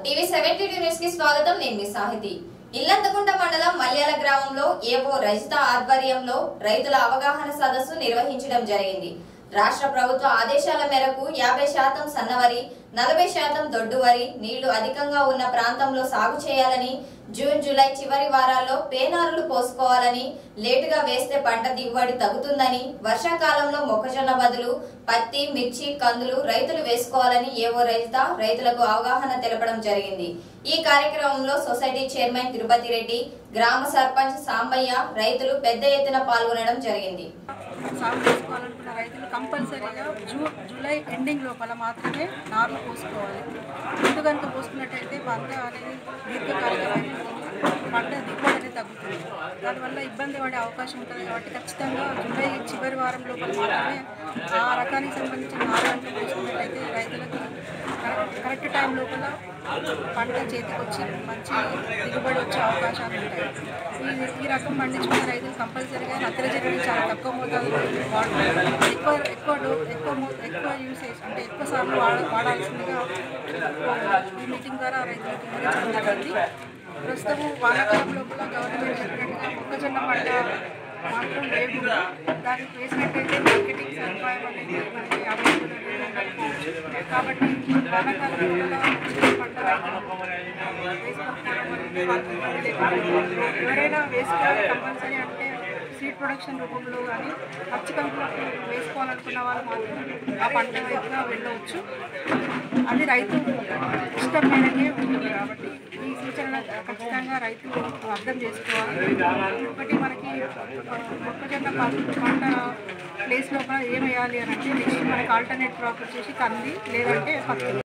TV seventy two news కి స్వాగతం నేను మీ సాహితి ఇల్లంతకుంట మండలం మల్యాల గ్రామంలో ఏవో రజిత ఆధ్వర్యంలో రైతుల అవగాహన సదస్సు నిర్వహించడం జరిగింది రాష్ట్ర ప్రభుత్వ ఆదేశాల మేరకు యాభై శాతం సన్నవరి నలభై శాతం దొడ్డు వరి నీళ్లు అధికంగా ఉన్న ప్రాంతంలో సాగు చేయాలని జూన్ జూలై చివరి వారాల్లో పేనారులు పోసుకోవాలని లేటుగా వేస్తే పంట దిగుబడి తగ్గుతుందని వర్షాకాలంలో మొక్కజొన్న బదులు పత్తి మిర్చి కందులు రైతులు వేసుకోవాలని ఏవో రైత రైతులకు అవగాహన తెలపడం జరిగింది ఈ కార్యక్రమంలో సొసైటీ చైర్మన్ తిరుపతి రెడ్డి గ్రామ సర్పంచ్ సాంబయ్య రైతులు పెద్ద ఎత్తున పాల్గొనడం జరిగింది సాగు చేసుకోవాలనుకున్న రైతులు కంపల్సరీగా జూ జూలై ఎండింగ్ లోపల మాత్రమే నార్లు పోసుకోవాలి ముందు కనుక పోసుకున్నట్టయితే పంట అనేది దీర్ఘకాలికమైనది పంట దిగుబడి అనేది తగ్గుతుంది దానివల్ల ఇబ్బంది పడే అవకాశం ఉంటుంది కాబట్టి ఖచ్చితంగా జూలై చివరి వారం లోపల మాత్రమే ఆ రకానికి సంబంధించిన నారు అంటే పోసుకున్నట్టయితే రైతులకి కరెక్ట్ కరెక్ట్ టైం లోపల పంట చేతికి వచ్చి మంచి దిగుబడి వచ్చే అవకాశాలు ఉంటాయి ఈ ఈ రకం పండించుకునే రైతులు కంపల్సరీగా నత్రజనిని చాలా తక్కువ మోతాదులో వాడాలి ఎక్కువ ఎక్కువ డో ఎక్కువ మో ఎక్కువ యూసేజ్ అంటే ఎక్కువ సార్లు వాడ వాడాల్సిందిగా ఈ మీటింగ్ ద్వారా రైతులకు వివరించడం జరిగింది ప్రస్తుతం వానాకాలం లోపల గవర్నమెంట్ చెప్పినట్టుగా మొక్కజొన్న పంట మాత్రం వేయకుండా దానికి వేసినట్టయితే మార్కెటింగ్ సదుపాయం అనేది మనకి అవైలబుల్ ఉండకపోవచ్చు కాబట్టి వానాకాలం లోపల పంట ఎవరైనా వేసుకోవాలి కంపల్సరీ అంటే సీడ్ ప్రొడక్షన్ రూపంలో కానీ పచ్చి కంకులకు వేసుకోవాలనుకున్న వాళ్ళు మాత్రం ఆ పంట వైపుగా వెళ్ళవచ్చు అది రైతు ఇష్టం మేరకే ఉంటుంది కాబట్టి ఈ సూచన ఖచ్చితంగా రైతులు అర్థం చేసుకోవాలి ఒకటి మనకి ఆ, మొక్కజొన్న పంట పంట ప్లేస్ లోపల ఏం వేయాలి అని అంటే నెక్స్ట్ మనకి ఆల్టర్నేట్ క్రాప్ వచ్చేసి కంది లేదంటే పత్తి